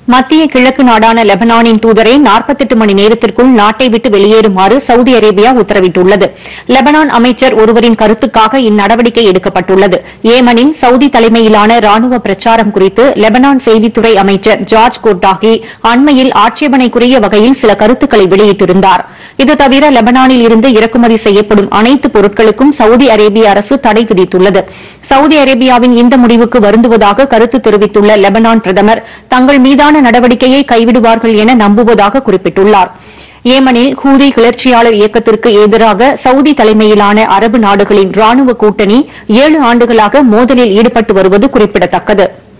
மத்திய கிழக்கு நாடான லெபனானின் தூதரை 48 மணி நேரத்திற்குள் நாட்டை விட்டு வெளியேறுமாறு சவுதி அரேபியா உத்தரவிட்டுள்ளது லெபனான் அமைச்சர் ஒருவரின் கருத்துக்காக இந்நடவடிக்கை எடுக்கப்பட்டுள்ளது ஏமனில் சவுதி தலைமையிலான ராணுவ பிரச்சாரம் குறித்து லெபனான் செய்தித்துறை அமைச்சர் ஜார்ஜ் கோட்டாகி அண்மையில் ஆட்சேபனைக்குரிய வகையில் சில கருத்துக்களை வெளியிட்டிருந்தார் இது தவிர லெபனானில் இருந்து இறக்குமதி செய்யப்படும் அனைத்து பொருட்களுக்கும் சவுதி அரேபிய அரசு தடை விதித்துள்ளது சவுதி அரேபியாவின் இந்த முடிவுக்கு வருந்துவதாக கருத்து தெரிவித்துள்ள லெபனான் பிரதமர் தங்கள் மீதான நடவடிக்கையை கைவிடுவார்கள் என நம்புவதாக குறிப்பிட்டுள்ளார் ஏமனில் ஹூதி கிளர்ச்சியாளர் இயக்கத்திற்கு எதிராக சவுதி தலைமையிலான அரபு நாடுகளின் ராணுவ கூட்டணி ஏழு ஆண்டுகளாக மோதலில் ஈடுபட்டு வருவது குறிப்பிடத்தக்கது